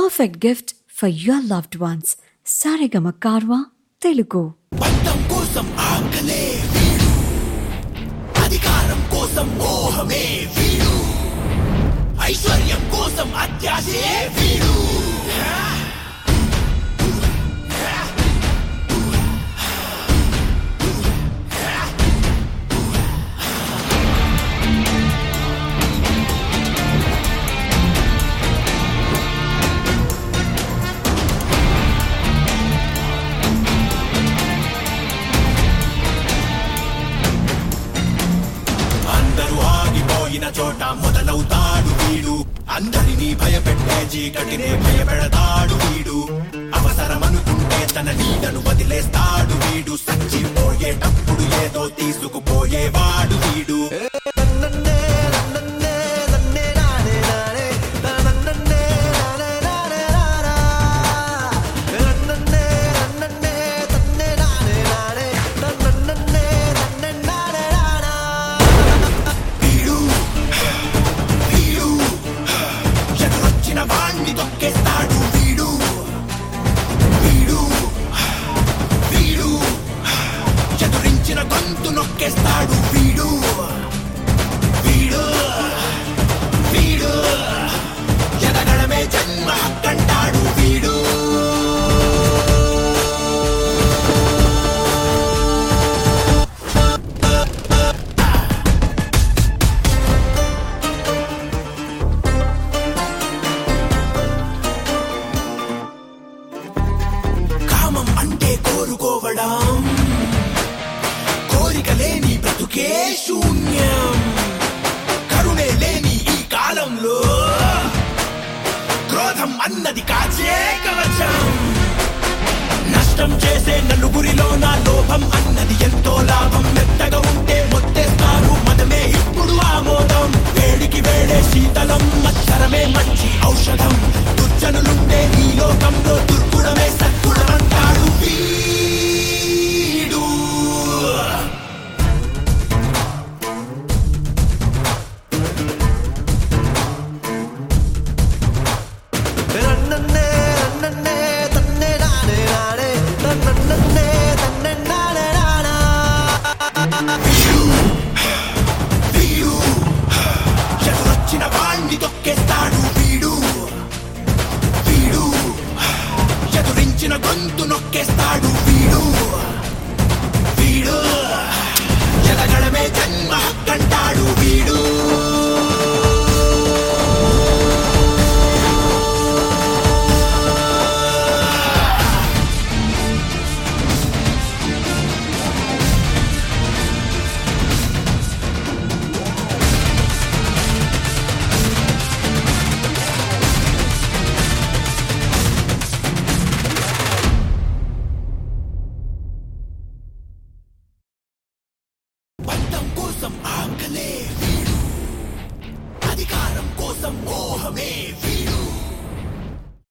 perfect gift for your loved ones. Sarigama Karwa Telugu. బంధం కోసం ఆకలే వీడు అధికారం కోసం మోహమే వీడు ఐశ్వర్యం కోసం అత్యాశే వీడు అందరూ ఆగిపోయిన చోట మొదలవుతాడు వీడు అందరినీ భయపెట్టే చీకటినే భయపెడతాడు వీడు అవసరమనుకుంటే తన నీడను వదిలేస్తాడు వీడు సచ్చిపోయేటప్పుడు ఏదో తీసుకుపోయేవాడు వీడు వీడు వీడు ఎదురొచ్చిన వాణ్ణి తొక్కేస్తాడు వీడు వీడు వీడు ఎదురించిన గొంతు నొక్కేస్తాడు వీడు వీడు వీడు ఎదగడమే జన్మ హక్కంటాడు వీడు కామం అంటే కోరుకోవడం కోరిక లేని బ్రతుకే శూన్యం కరుణే లేని ఈ కాలంలో క్రోధం అన్నది కాచే కవచం నష్టం చేసే నలుగురిలో నా లోభం అన్నది ఎంతో లాభం మెత్తగా ఉంటే మొత్తేస్తారు మదమే ఇప్పుడు ఆమోదం వేడికి వేడే శీతలం మచ్చరమే మంచి ఔషధం దుర్జనులుండే ఈ లోకంలో దుర్గుణమే సద్గుణమంటాడు వీడు వీడు ఎదురొచ్చిన వాణ్ణి తొక్కేస్తాడు వీడు వీడు ఎదురించిన గొంతు నొక్కేస్తాడు వీడు వీడు ఎదగడమే జన్మ హక్కంటాడు వీడు బంధం కోసం ఆకలే వీడు అధికారం కోసం మోహమే వీడు